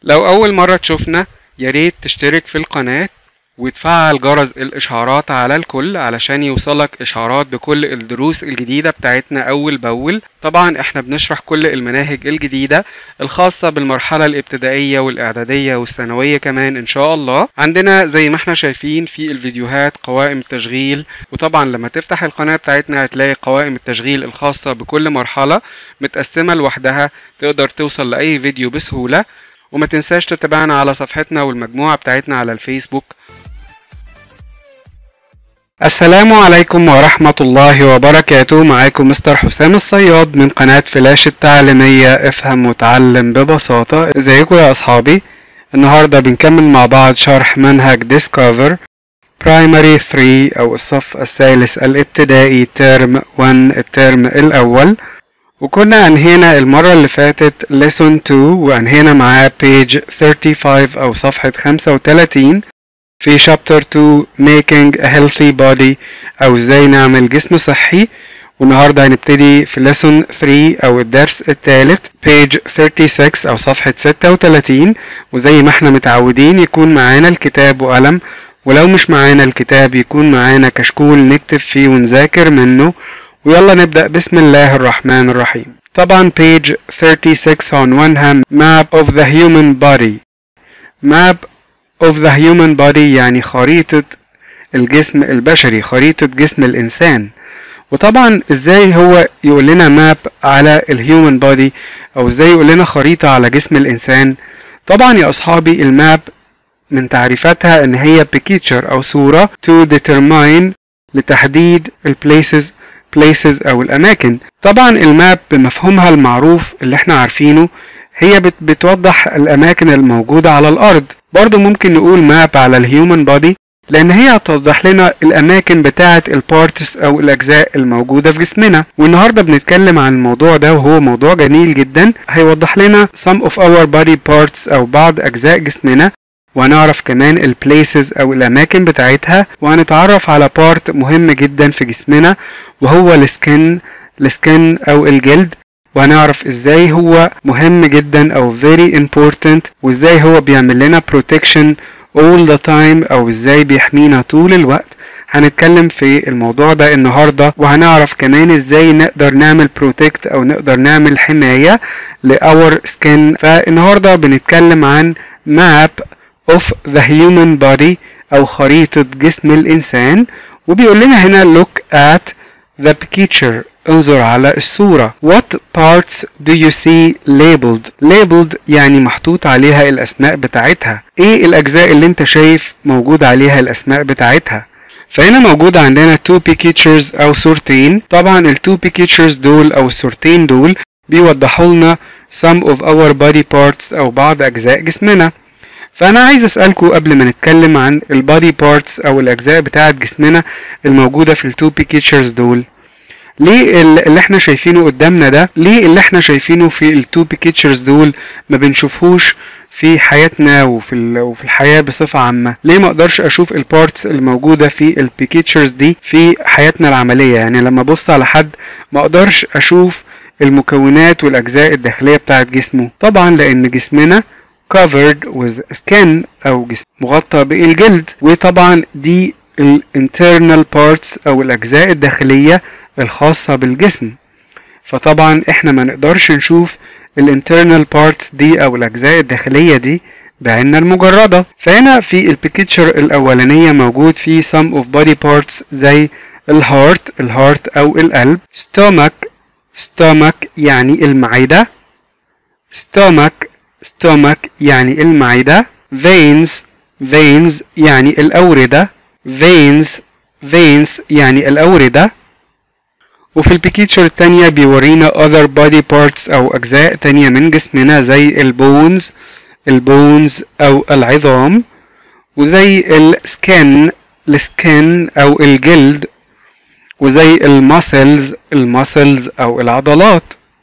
لو أول مرة تشوفنا ياريت تشترك في القناة وتفعل جرس الإشعارات على الكل علشان يوصلك إشعارات بكل الدروس الجديدة بتاعتنا أول بأول طبعا احنا بنشرح كل المناهج الجديدة الخاصة بالمرحلة الابتدائية والإعدادية والثانوية كمان إن شاء الله عندنا زي ما احنا شايفين في الفيديوهات قوائم التشغيل وطبعا لما تفتح القناة بتاعتنا هتلاقي قوائم التشغيل الخاصة بكل مرحلة متقسمة لوحدها تقدر توصل لأي فيديو بسهولة وما تنساش تتابعنا على صفحتنا والمجموعة بتاعتنا على الفيسبوك السلام عليكم ورحمة الله وبركاته معاكم مستر حسام الصياد من قناة فلاش التعليمية افهم وتعلم ببساطة ازيكم يا اصحابي النهاردة بنكمل مع بعض شرح منهج Discover Primary 3 او الصف الثالث الابتدائي ترم 1 الترم الاول وكنا انهينا المرة اللي فاتت lesson 2 وانهينا معاه page 35 او صفحة 35 في chapter 2 making a healthy body او ازاي نعمل جسم صحي والنهارده هنبتدي في lesson 3 او الدرس الثالث page 36 او صفحة 36 وزي ما احنا متعودين يكون معانا الكتاب وقلم ولو مش معانا الكتاب يكون معانا كشكول نكتب فيه ونذاكر منه ويلا نبدأ بسم الله الرحمن الرحيم طبعا page 36 عنوانها map of the human body map of the human body يعني خريطة الجسم البشري خريطة جسم الإنسان وطبعا ازاي هو يقول لنا ماب على الهيومن بودي او ازاي يقول لنا خريطة على جسم الإنسان طبعا يا أصحابي الماب من تعريفاتها ان هي picture او صورة to determine لتحديد البليسز places او الاماكن طبعا الماب بمفهومها المعروف اللي احنا عارفينه هي بت بتوضح الاماكن الموجودة على الارض برضو ممكن نقول ماب على الهيومن بودي لان هي هتوضح لنا الاماكن بتاعة البارتس او الاجزاء الموجودة في جسمنا والنهاردة بنتكلم عن الموضوع ده وهو موضوع جميل جدا هيوضح لنا some of our body parts او بعض اجزاء جسمنا وهنعرف كمان البليسز او الاماكن بتاعتها وهنتعرف على بارت مهم جدا في جسمنا وهو السكن السكن او الجلد وهنعرف ازاي هو مهم جدا او very important وازاي هو بيعمل لنا protection all the time او ازاي بيحمينا طول الوقت هنتكلم في الموضوع ده النهاردة وهنعرف كمان ازاي نقدر نعمل protect او نقدر نعمل حماية لأور skin فالنهاردة بنتكلم عن map of the human body او خريطة جسم الانسان وبيقول لنا هنا look at the picture انظر على الصورة What parts do you see labeled labeled يعني محطوط عليها الأسماء بتاعتها ايه الأجزاء اللي انت شايف موجود عليها الأسماء بتاعتها فهنا موجود عندنا two pictures أو صورتين طبعا ال two pictures دول أو الصورتين دول بيوضحوا لنا some of our body parts أو بعض أجزاء جسمنا فأنا عايز أسألكم قبل ما نتكلم عن البادي بارتس أو الأجزاء بتاعة جسمنا الموجودة في التو بيكتشرز دول ليه اللي احنا شايفينه قدامنا ده ليه اللي احنا شايفينه في التو بيكتشرز دول ما بنشوفهوش في حياتنا وفي وفي الحياه بصفه عامه ليه ما اقدرش اشوف البارتس الموجوده في البيكتشرز دي في حياتنا العمليه يعني لما ابص على حد ما اقدرش اشوف المكونات والاجزاء الداخليه بتاعه جسمه طبعا لان جسمنا covered with skin او جسم مغطى بالجلد وطبعا دي ال internal parts او الاجزاء الداخليه الخاصة بالجسم فطبعا احنا ما نقدرش نشوف الانترنال بارتس دي او الاجزاء الداخلية دي بعيننا المجردة فهنا في البيكتشر الاولانية موجود في some of body parts زي الهارت الهارت او القلب stomach stomach يعني المعدة stomach stomach يعني المعدة veins veins يعني الأوردة veins veins يعني الأوردة وفي البيكتشر التانية بيورينا other body parts أو أجزاء تانية من جسمنا زي البونز البونز أو العظام وزي السكن السكن أو الجلد وزي الماسلز الماسلز أو العضلات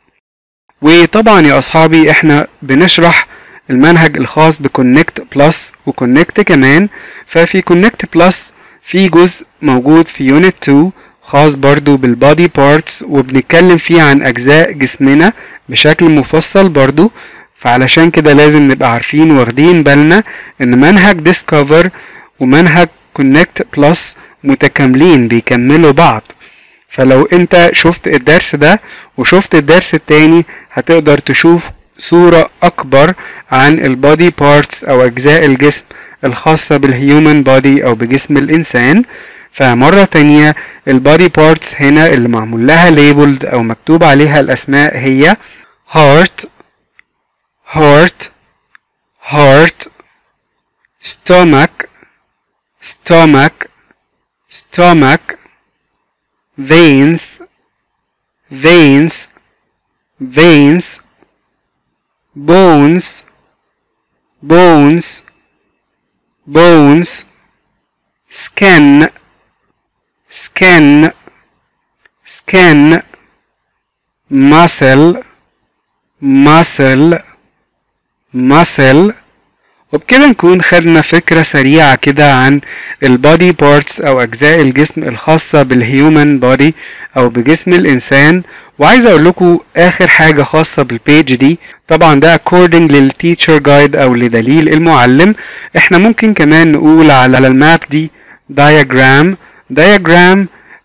وطبعا يا أصحابي احنا بنشرح المنهج الخاص بكونكت بلس وكونكت كمان ففي كونكت بلس في جزء موجود في يونت 2 خاص برضو بالبادي بارتس وبنتكلم فيه عن أجزاء جسمنا بشكل مفصل برضو فعلشان كده لازم نبقى عارفين واخدين بالنا ان منهج ديسكفر ومنهج كونكت بلس متكاملين بيكملوا بعض فلو انت شفت الدرس ده وشفت الدرس التاني هتقدر تشوف صورة أكبر عن البودي بارتس أو أجزاء الجسم الخاصة بالهيومن بودي أو بجسم الإنسان فمرة تانية البودي بارتس هنا اللي معمول لها ليبلد أو مكتوب عليها الأسماء هي heart heart heart stomach stomach stomach veins veins veins bones bones bones skin skin skin muscle muscle muscle وبكده نكون خدنا فكرة سريعة كده عن البودي بارتس أو أجزاء الجسم الخاصة بالهيومن بودي أو بجسم الإنسان وعايز أقول لكم آخر حاجة خاصة بالبيج دي طبعا ده according للتيتشر جايد أو لدليل المعلم احنا ممكن كمان نقول على الماب دي diagram diagram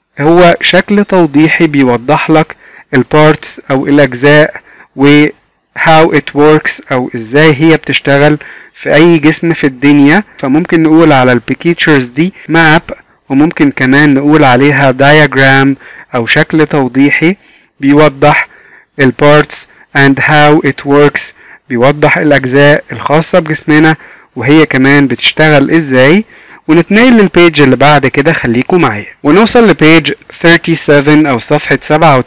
هو شكل توضيحي بيوضح لك البارتس أو الأجزاء و how it works أو إزاي هي بتشتغل في أي جسم في الدنيا فممكن نقول على البيكيتشرز دي ماب وممكن كمان نقول عليها diagram أو شكل توضيحي بيوضح البارتس and how it works بيوضح الأجزاء الخاصة بجسمنا وهي كمان بتشتغل إزاي ونتنقل للبيج اللي بعد كده خليكم معايا ونوصل لبيج 37 أو صفحة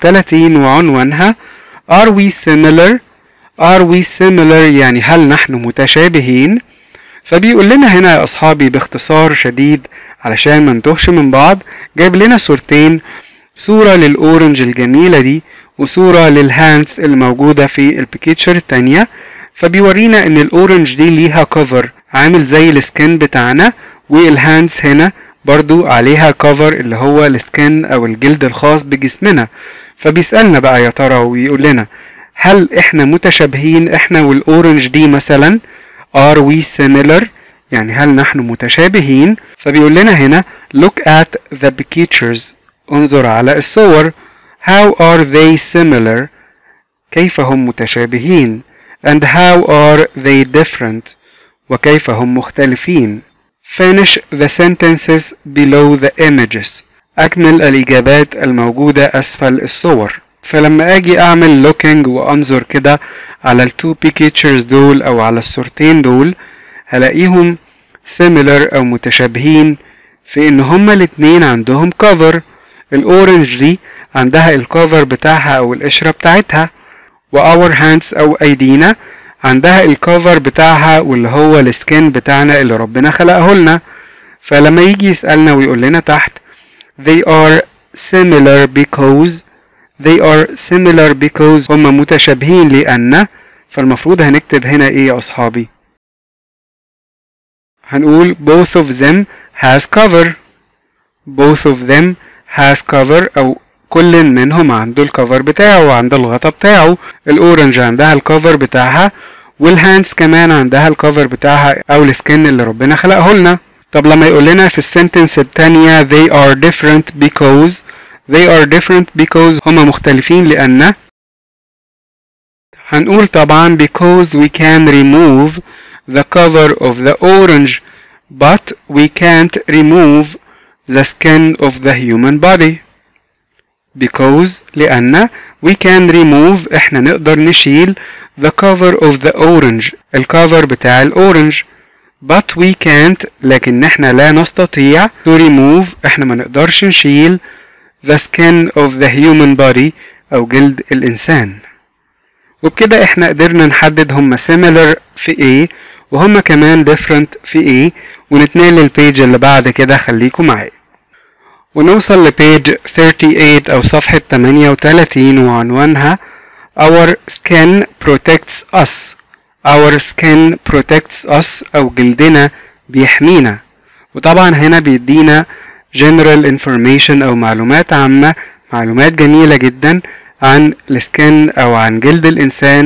37 وعنوانها Are we similar are we similar يعني هل نحن متشابهين فبيقول لنا هنا يا أصحابي باختصار شديد علشان ما نتوهش من بعض جايب لنا صورتين صورة للأورنج الجميلة دي وصورة للهاندز الموجودة في البيكيتشر التانية فبيورينا ان الأورنج دي ليها كفر عامل زي السكن بتاعنا والهاندز هنا برضو عليها كفر اللي هو السكن او الجلد الخاص بجسمنا فبيسألنا بقى يا ترى ويقول لنا هل احنا متشابهين احنا والاورنج دي مثلا are we similar يعني هل نحن متشابهين فبيقول لنا هنا look at the pictures انظر على الصور how are they similar كيف هم متشابهين and how are they different وكيف هم مختلفين finish the sentences below the images أكمل الإجابات الموجودة أسفل الصور فلما أجي أعمل looking وأنظر كده على التو pictures دول أو على الصورتين دول هلاقيهم similar أو متشابهين في إن هما الاتنين عندهم cover الأورنج دي عندها الكفر بتاعها أو القشرة بتاعتها وأور هاندز أو أيدينا عندها الكفر بتاعها واللي هو السكين بتاعنا اللي ربنا خلقه لنا فلما يجي يسألنا ويقول لنا تحت they are similar because they are similar because هم متشابهين لأن فالمفروض هنكتب هنا ايه يا أصحابي هنقول both of them has cover both of them has cover أو كل منهم عنده الكفر بتاعه وعنده الغطا بتاعه الأورنج عندها الكفر بتاعها والهاندز كمان عندها الكفر بتاعها أو السكن اللي ربنا خلقه لنا طب لما يقول لنا في السنتنس التانية they are different because they are different because هما مختلفين لأن هنقول طبعا because we can remove the cover of the orange but we can't remove the skin of the human body because لأن we can remove احنا نقدر نشيل the cover of the orange الكفر بتاع الأورنج but we can't لكن احنا لا نستطيع to remove احنا ما نقدرش نشيل the skin of the human body أو جلد الإنسان وبكده احنا قدرنا نحدد هما similar في ايه وهما كمان different في ايه ونتنقل للبيج اللي بعد كده خليكم معايا ونوصل لبيج 38 أو صفحة 38 وعنوانها Our skin protects us Our skin protects us أو جلدنا بيحمينا وطبعا هنا بيدينا general information أو معلومات عامة معلومات جميلة جدا عن السكن أو عن جلد الإنسان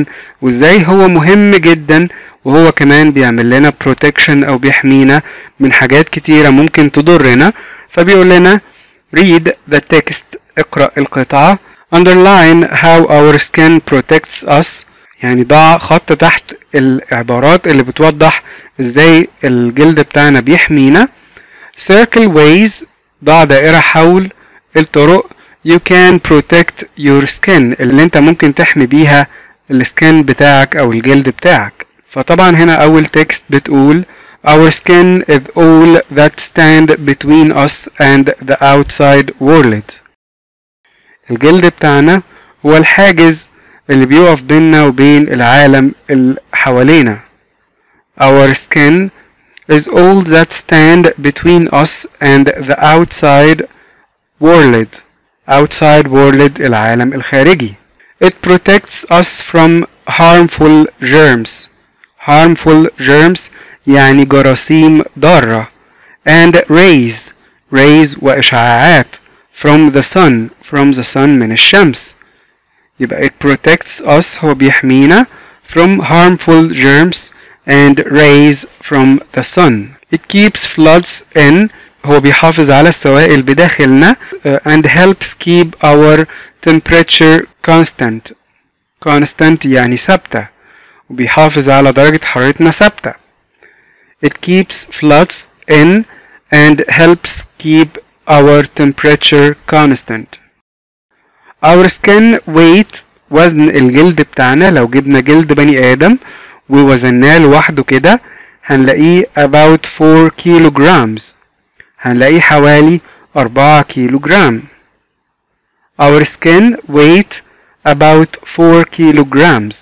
وازاي هو مهم جدا وهو كمان بيعمل لنا protection او بيحمينا من حاجات كتيرة ممكن تضرنا فبيقول لنا read the text اقرأ القطعة underline how our skin protects us يعني ضع خط تحت العبارات اللي بتوضح ازاي الجلد بتاعنا بيحمينا circle ways ضع دائرة حول الطرق you can protect your skin اللي انت ممكن تحمي بيها السكن بتاعك او الجلد بتاعك فطبعا هنا اول تكست بتقول Our skin is all that stand between us and the outside world. الجلد بتاعنا هو الحاجز اللي بيقف بيننا وبين العالم اللي حوالينا. Our skin is all that stand between us and the outside world. Outside world العالم الخارجي. It protects us from harmful germs. Harmful germs يعني جراثيم ضارة and rays rays وإشعاعات from the sun from the sun من الشمس يبقى it protects us هو بيحمينا from harmful germs and rays from the sun it keeps floods in هو بيحافظ على السوائل بداخلنا uh, and helps keep our temperature constant constant يعني ثابتة وبيحافظ على درجة حرارتنا ثابتة It keeps floods in and helps keep our temperature constant. Our skin weight وزن الجلد بتاعنا لو جبنا جلد بني آدم ووزناه لوحده كده هنلاقيه about 4 kilograms هنلاقيه حوالي 4 كيلوغرام Our skin weight about 4 kilograms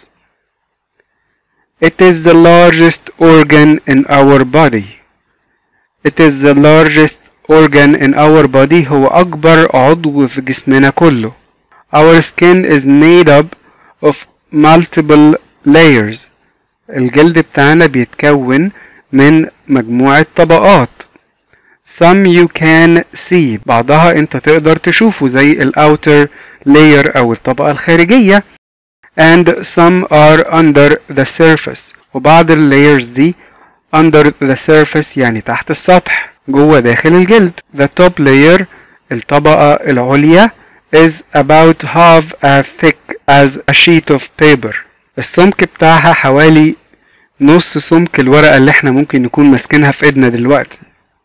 It is the largest organ in our body. It is the largest organ in our body هو أكبر عضو في جسمنا كله. Our skin is made up of multiple layers. الجلد بتاعنا بيتكون من مجموعة طبقات. Some you can see بعضها انت تقدر تشوفه زي ال outer layer أو الطبقة الخارجية and some are under the surface وبعض اللايرز دي under the surface يعني تحت السطح جوه داخل الجلد the top layer الطبقة العليا is about half as thick as a sheet of paper السمك بتاعها حوالي نص سمك الورقة اللي احنا ممكن نكون ماسكينها في ايدنا دلوقتي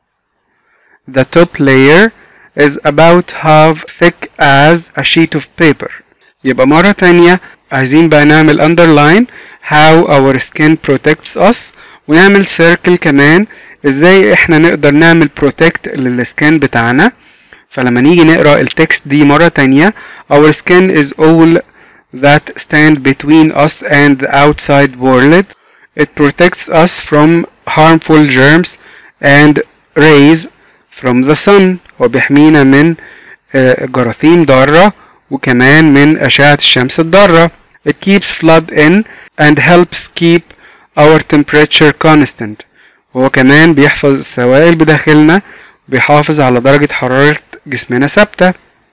the top layer is about half thick as a sheet of paper يبقى مرة تانية عايزين بقى نعمل underline how our skin protects us ونعمل circle كمان ازاي احنا نقدر نعمل protect للسكين بتاعنا فلما نيجي نقرا التكست دي مرة تانية our skin is all that stand between us and the outside world it protects us from harmful germs and rays from the sun وبيحمينا من جراثيم ضارة وكمان من أشعة الشمس الضارة It keeps flood in and helps keep our temperature constant هو كمان بيحفظ السوائل بداخلنا وبيحافظ على درجة حرارة جسمنا ثابتة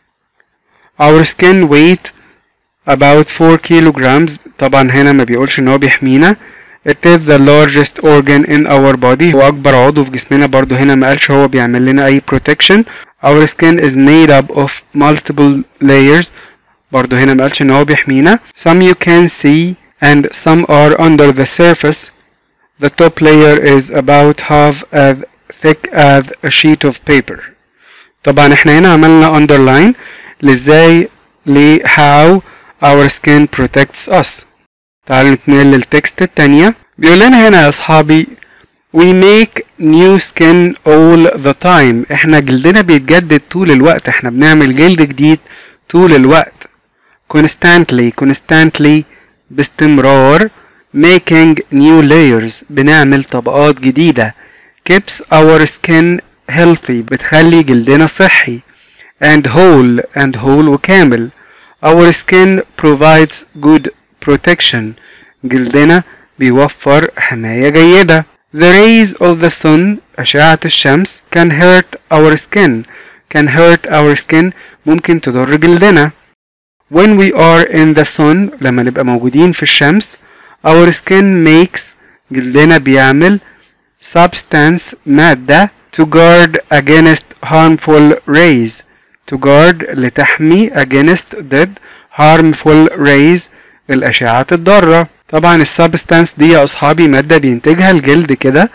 Our skin weight about 4 kilograms طبعا هنا ما بيقولش ان هو بيحمينا It is the largest organ in our body هو أكبر عضو في جسمنا برضو هنا ما قالش هو بيعمل لنا أي protection Our skin is made up of multiple layers برضو هنا ما قالش ان هو بيحمينا Some you can see and some are under the surface The top layer is about half as thick as a sheet of paper طبعا احنا هنا عملنا underline لازاي ل how our skin protects us تعالوا نتنقل للتكست التانية بيقول لنا هنا يا أصحابي We make new skin all the time احنا جلدنا بيتجدد طول الوقت احنا بنعمل جلد جديد طول الوقت constantly constantly باستمرار making new layers بنعمل طبقات جديدة keeps our skin healthy بتخلي جلدنا صحي and whole and whole وكامل our skin provides good protection جلدنا بيوفر حماية جيدة the rays of the sun أشعة الشمس can hurt our skin can hurt our skin ممكن تضر جلدنا when we are in the sun لما نبقى موجودين في الشمس our skin makes جلدنا بيعمل substance مادة to guard against harmful rays to guard لتحمي against ضد harmful rays الأشعات الضارة طبعا السبستانس دي يا أصحابي مادة بينتجها الجلد كده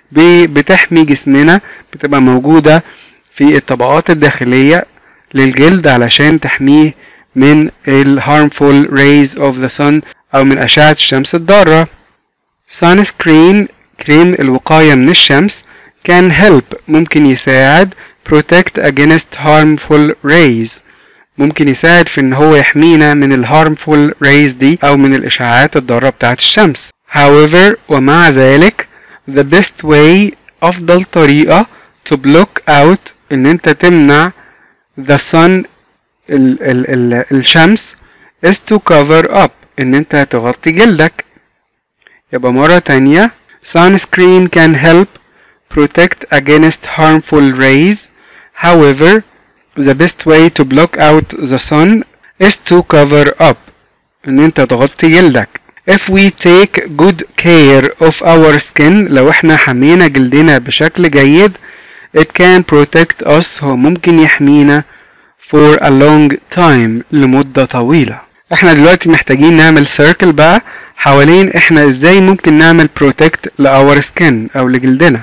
بتحمي جسمنا بتبقى موجودة في الطبقات الداخلية للجلد علشان تحميه من ال harmful rays of the sun أو من أشعة الشمس الضارة sunscreen كريم الوقاية من الشمس can help ممكن يساعد protect against harmful rays ممكن يساعد في ان هو يحمينا من ال harmful rays دي او من الاشعاعات الضارة بتاعة الشمس however ومع ذلك the best way افضل طريقة to block out ان انت تمنع the sun ال ال ال الشمس is to cover up ان انت تغطي جلدك يبقى مرة تانية sunscreen can help protect against harmful rays however the best way to block out the sun is to cover up ان انت تغطي جلدك if we take good care of our skin لو احنا حمينا جلدنا بشكل جيد it can protect us هو ممكن يحمينا for a long time لمدة طويلة احنا دلوقتي محتاجين نعمل circle بقى حوالين احنا ازاي ممكن نعمل protect لأور skin او لجلدنا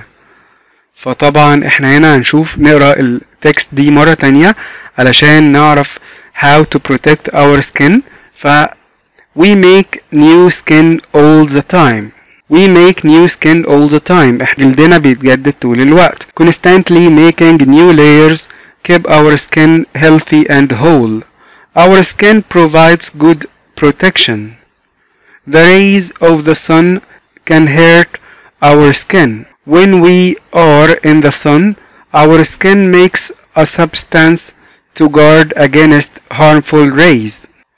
فطبعا احنا هنا هنشوف نقرا التكست دي مرة تانية علشان نعرف how to protect our skin ف we make new skin all the time we make new skin all the time احنا جلدنا بيتجدد طول الوقت constantly making new layers keep our skin healthy and whole our skin provides good protection the rays of the sun can hurt our skin when we are in the sun our skin makes a substance to guard against harmful rays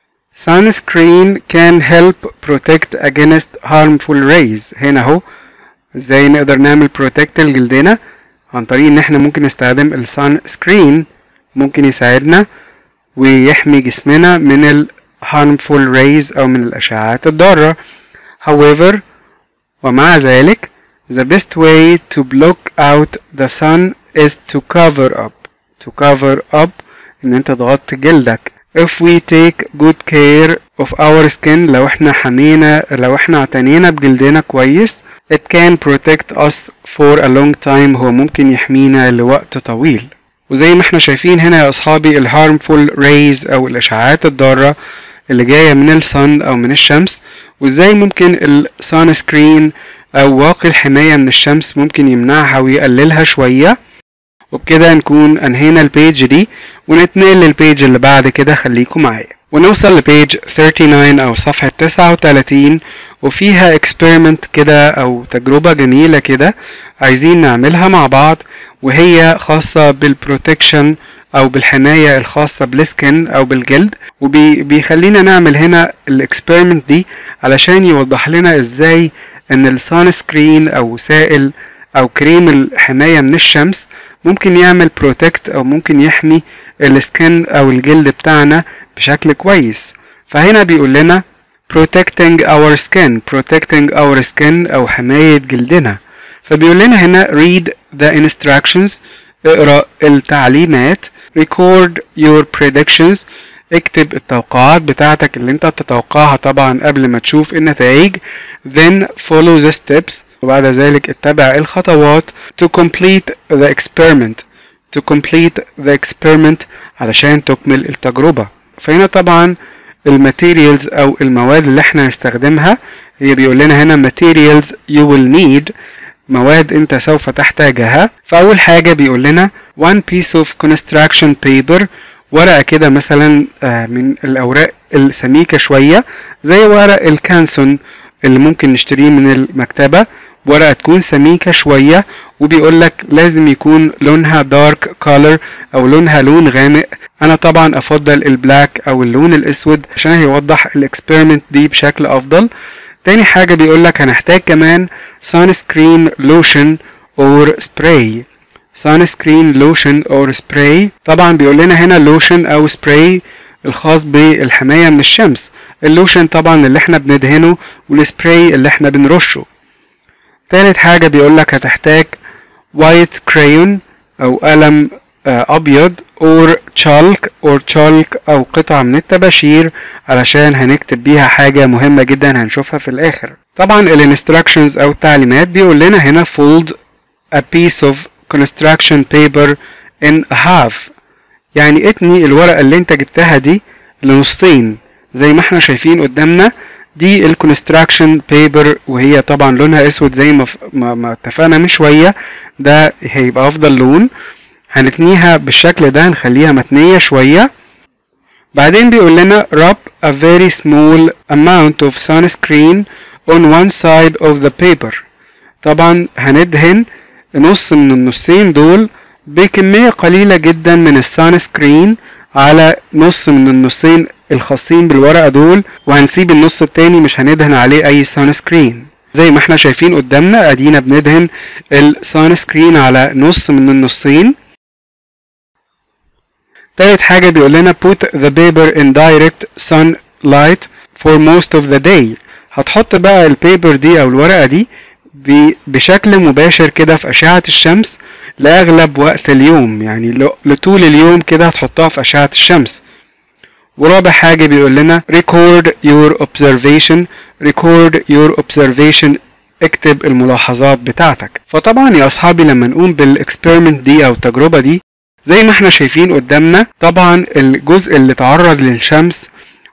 sunscreen can help protect against harmful rays هنا اهو ازاي نقدر نعمل protect لجلدنا عن طريق ان احنا ممكن نستخدم السان سكرين ممكن يساعدنا ويحمي جسمنا من ال harmful rays او من الاشعاعات الضارة however ومع ذلك the best way to block out the sun is to cover up to cover up ان انت تغطي جلدك if we take good care of our skin لو احنا حمينا لو احنا اعتنينا بجلدنا كويس it can protect us for a long time هو ممكن يحمينا لوقت طويل وزي ما احنا شايفين هنا يا اصحابي ال harmful rays او الاشعاعات الضارة اللي جاية من الصن او من الشمس وازاي ممكن السان سكرين او واقي الحماية من الشمس ممكن يمنعها ويقللها شوية وبكده نكون انهينا البيج دي ونتنقل للبيج اللي بعد كده خليكم معايا ونوصل لبيج 39 او صفحة 39 وفيها experiment كده او تجربة جميلة كده عايزين نعملها مع بعض وهي خاصة بالبروتكشن او بالحماية الخاصة بالسكن او بالجلد وبيخلينا نعمل هنا الاكسبيرمنت دي علشان يوضح لنا ازاي ان السان سكرين او سائل او كريم الحماية من الشمس ممكن يعمل بروتكت او ممكن يحمي السكن او الجلد بتاعنا بشكل كويس فهنا بيقول لنا protecting our skin protecting our skin او حماية جلدنا فبيقول لنا هنا read the instructions اقرأ التعليمات record your predictions اكتب التوقعات بتاعتك اللي انت تتوقعها طبعا قبل ما تشوف النتائج then follow the steps وبعد ذلك اتبع الخطوات to complete the experiment to complete the experiment علشان تكمل التجربة فهنا طبعا الماتيريالز او المواد اللي احنا هنستخدمها هي بيقول لنا هنا materials you will need مواد انت سوف تحتاجها فاول حاجة بيقول لنا one piece of construction paper ورقة كده مثلا من الاوراق السميكة شوية زي ورق الكانسون اللي ممكن نشتريه من المكتبة ورقة تكون سميكة شوية وبيقول لك لازم يكون لونها دارك كولر او لونها لون غامق انا طبعا افضل البلاك او اللون الاسود عشان هيوضح الاكسبيرمنت دي بشكل افضل تاني حاجة بيقول لك هنحتاج كمان سان سكرين لوشن اور سبراي سان سكرين لوشن اور سبراي طبعا بيقول لنا هنا لوشن او سبراي الخاص بالحماية من الشمس اللوشن طبعا اللي احنا بندهنه والسبراي اللي احنا بنرشه تالت حاجة بيقولك هتحتاج وايت كرايون او قلم ابيض اور تشالك اور تشالك او قطعة من الطباشير علشان هنكتب بيها حاجة مهمة جدا هنشوفها في الاخر طبعا الانستراكشنز او التعليمات بيقول لنا هنا fold a piece of construction paper in half يعني اتني الورقة اللي انت جبتها دي لنصين زي ما احنا شايفين قدامنا دي الكونستراكشن بيبر وهي طبعا لونها اسود زي ما ما, ما اتفقنا من شويه ده هيبقى افضل لون هنتنيها بالشكل ده هنخليها متنيه شويه بعدين بيقول لنا rub a very small amount of sunscreen on one side of the paper طبعا هندهن نص من النصين دول بكمية قليلة جدا من السان سكرين على نص من النصين الخاصين بالورقة دول وهنسيب النص التاني مش هندهن عليه اي سان سكرين زي ما احنا شايفين قدامنا ادينا بندهن السان سكرين على نص من النصين تالت حاجة بيقول لنا put the paper in direct sunlight for most of the day هتحط بقى البيبر دي او الورقة دي بشكل مباشر كده في أشعة الشمس لأغلب وقت اليوم يعني لطول اليوم كده هتحطها في أشعة الشمس ورابع حاجة بيقول لنا record your observation record your observation اكتب الملاحظات بتاعتك فطبعا يا أصحابي لما نقوم بالاكسبيرمنت دي أو التجربة دي زي ما احنا شايفين قدامنا طبعا الجزء اللي تعرض للشمس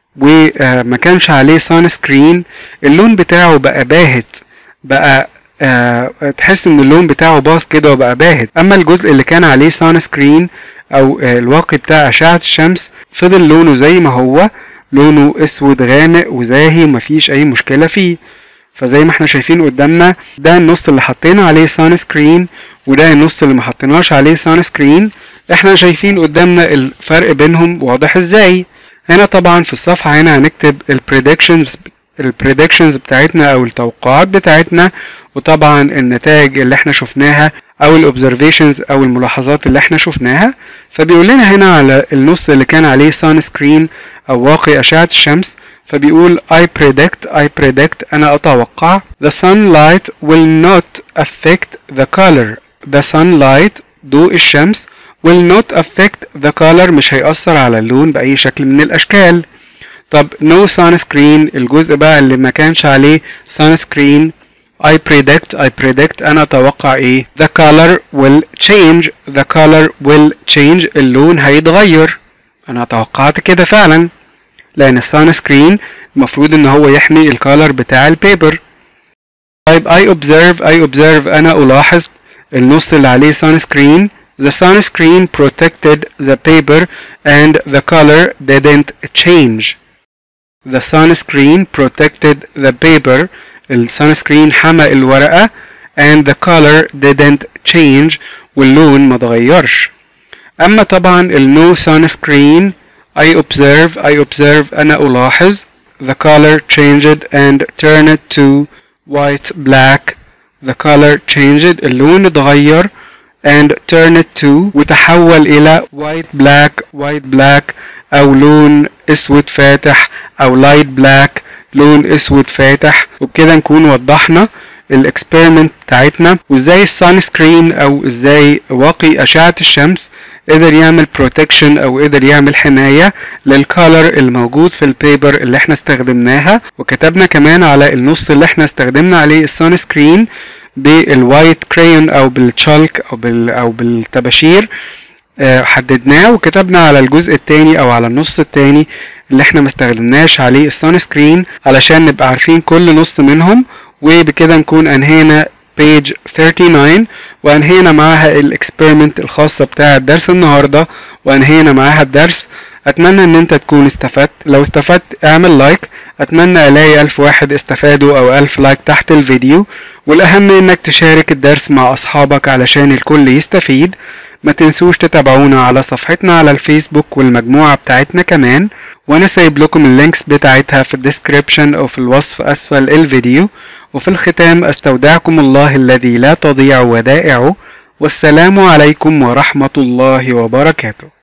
وما كانش عليه سان سكرين اللون بتاعه بقى باهت بقى آه تحس ان اللون بتاعه باظ كده وبقى باهت اما الجزء اللي كان عليه سان سكرين او آه الواقي بتاع اشعة الشمس فضل لونه زي ما هو لونه اسود غامق وزاهي ومفيش اي مشكلة فيه فزي ما احنا شايفين قدامنا ده النص اللي حطينا عليه سان سكرين وده النص اللي ما حطيناش عليه سان سكرين احنا شايفين قدامنا الفرق بينهم واضح ازاي هنا طبعا في الصفحة هنا هنكتب البريدكشنز البريدكشنز بتاعتنا او التوقعات بتاعتنا وطبعا النتائج اللي احنا شفناها او الاوبزرفيشنز او الملاحظات اللي احنا شفناها فبيقول لنا هنا على النص اللي كان عليه سان سكرين او واقي اشعة الشمس فبيقول I predict I predict أنا أتوقع the sunlight will not affect the color the sunlight ضوء الشمس will not affect the color مش هيأثر على اللون بأي شكل من الأشكال طب no sunscreen الجزء بقى اللي ما كانش عليه sunscreen I predict I predict أنا أتوقع إيه the color will change the color will change اللون هيتغير أنا توقعت كده فعلا لأن السان سكرين المفروض إن هو يحمي الكالر بتاع البيبر طيب I observe I observe أنا ألاحظ النص اللي عليه سان سكرين The sunscreen protected the paper and the color didn't change. The sunscreen protected the paper. السانسكرين حمى الورقة and the color didn't change واللون ما اتغيرش. أما طبعا ال no sunscreen I observe I observe أنا ألاحظ the color changed and turned to white black. The color changed اللون اتغير and turn it to وتحول إلى white black white black أو لون أسود فاتح أو light black لون أسود فاتح وبكده نكون وضحنا الاكسبيرمنت بتاعتنا وازاي السان سكرين او ازاي واقي اشعة الشمس قدر يعمل بروتكشن او قدر يعمل حماية للكالر الموجود في البيبر اللي احنا استخدمناها وكتبنا كمان على النص اللي احنا استخدمنا عليه السان سكرين بالوايت كريون او بالتشالك او بال او بالطباشير حددناه وكتبنا على الجزء التاني او على النص التاني اللي احنا مستخدمناش عليه السان سكرين علشان نبقى عارفين كل نص منهم وبكده نكون انهينا page 39 وانهينا معاها الاكسبيرمنت الخاصة بتاع درس النهاردة وانهينا معاها الدرس اتمنى ان انت تكون استفدت لو استفدت اعمل لايك اتمنى الاقي الف واحد استفادوا او الف لايك تحت الفيديو والاهم انك تشارك الدرس مع اصحابك علشان الكل يستفيد ما تنسوش تتابعونا على صفحتنا على الفيسبوك والمجموعة بتاعتنا كمان وانا سايب لكم اللينكس بتاعتها في الديسكريبشن او في الوصف اسفل الفيديو وفي الختام استودعكم الله الذي لا تضيع ودائعه والسلام عليكم ورحمة الله وبركاته